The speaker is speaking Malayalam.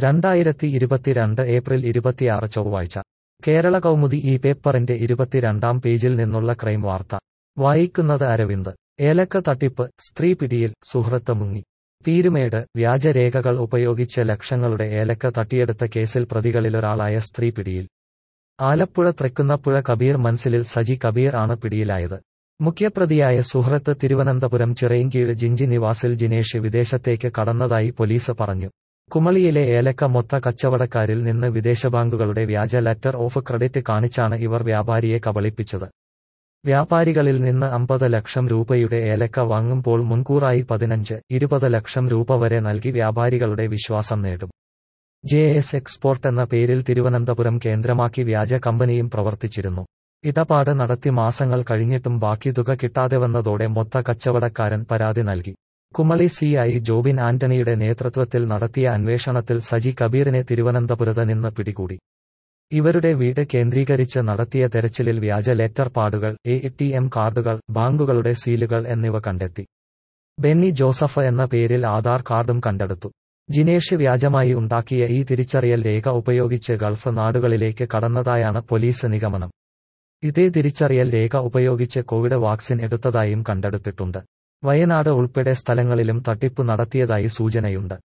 രണ്ടായിരത്തി ഇരുപത്തിരണ്ട് ഏപ്രിൽ ഇരുപത്തിയാറ് ചൊവ്വാഴ്ച കേരള കൗമുദി ഈ പേപ്പറിന്റെ ഇരുപത്തിരണ്ടാം പേജിൽ നിന്നുള്ള ക്രൈം വാർത്ത വായിക്കുന്നത് അരവിന്ദ് ഏലക്ക തട്ടിപ്പ് സ്ത്രീ പിടിയിൽ സുഹൃത്ത് മുങ്ങി പീരുമേട് വ്യാജരേഖകൾ ഉപയോഗിച്ച് ലക്ഷങ്ങളുടെ ഏലക്ക തട്ടിയെടുത്ത കേസിൽ പ്രതികളിലൊരാളായ സ്ത്രീ പിടിയിൽ ആലപ്പുഴ തൃക്കുന്നപ്പുഴ കബീർ മൻസിലിൽ സജി കബീർ ആണ് പിടിയിലായത് മുഖ്യപ്രതിയായ സുഹൃത്ത് തിരുവനന്തപുരം ചിറയിൻകീഴ് ജിഞ്ചി നിവാസിൽ ജിനേഷ് വിദേശത്തേക്ക് കടന്നതായി പോലീസ് പറഞ്ഞു കുമളിയിലെ ഏലക്ക മൊത്ത കച്ചവടക്കാരിൽ നിന്ന് വിദേശ ബാങ്കുകളുടെ വ്യാജ ലെറ്റർ ഓഫ് ക്രെഡിറ്റ് കാണിച്ചാണ് ഇവർ വ്യാപാരിയെ കബളിപ്പിച്ചത് വ്യാപാരികളിൽ നിന്ന് അമ്പത് ലക്ഷം രൂപയുടെ ഏലക്ക വാങ്ങുമ്പോൾ മുൻകൂറായി പതിനഞ്ച് ഇരുപത് ലക്ഷം രൂപ വരെ നൽകി വ്യാപാരികളുടെ വിശ്വാസം നേടും ജെ എസ് എക്സ്പോർട്ട് എന്ന പേരിൽ തിരുവനന്തപുരം കേന്ദ്രമാക്കി വ്യാജ കമ്പനിയും പ്രവർത്തിച്ചിരുന്നു ഇടപാട് നടത്തി മാസങ്ങൾ കഴിഞ്ഞിട്ടും ബാക്കി തുക കിട്ടാതെ വന്നതോടെ മൊത്ത കച്ചവടക്കാരൻ പരാതി നൽകി കുമളി സി ഐ ജോബിൻ ആന്റണിയുടെ നേതൃത്വത്തിൽ നടത്തിയ അന്വേഷണത്തിൽ സജി കബീറിനെ തിരുവനന്തപുരത്ത് നിന്ന് പിടികൂടി ഇവരുടെ വീട് കേന്ദ്രീകരിച്ച് നടത്തിയ തെരച്ചിലിൽ വ്യാജ ലെറ്റർ പാടുകൾ എ ടി എം കാർഡുകൾ ബാങ്കുകളുടെ സീലുകൾ എന്നിവ കണ്ടെത്തി ബെന്നി ജോസഫ് എന്ന പേരിൽ ആധാർ കാർഡും കണ്ടെടുത്തു ജിനേഷ് വ്യാജമായി ഉണ്ടാക്കിയ ഈ തിരിച്ചറിയൽ രേഖ ഉപയോഗിച്ച് ഗൾഫ് നാടുകളിലേക്ക് കടന്നതായാണ് പോലീസ് നിഗമനം ഇതേ തിരിച്ചറിയൽ രേഖ ഉപയോഗിച്ച് കോവിഡ് വാക്സിൻ എടുത്തതായും കണ്ടെടുത്തിട്ടുണ്ട് വയനാട് ഉൾപ്പെടെ സ്ഥലങ്ങളിലും തട്ടിപ്പ് നടത്തിയതായി സൂചനയുണ്ട്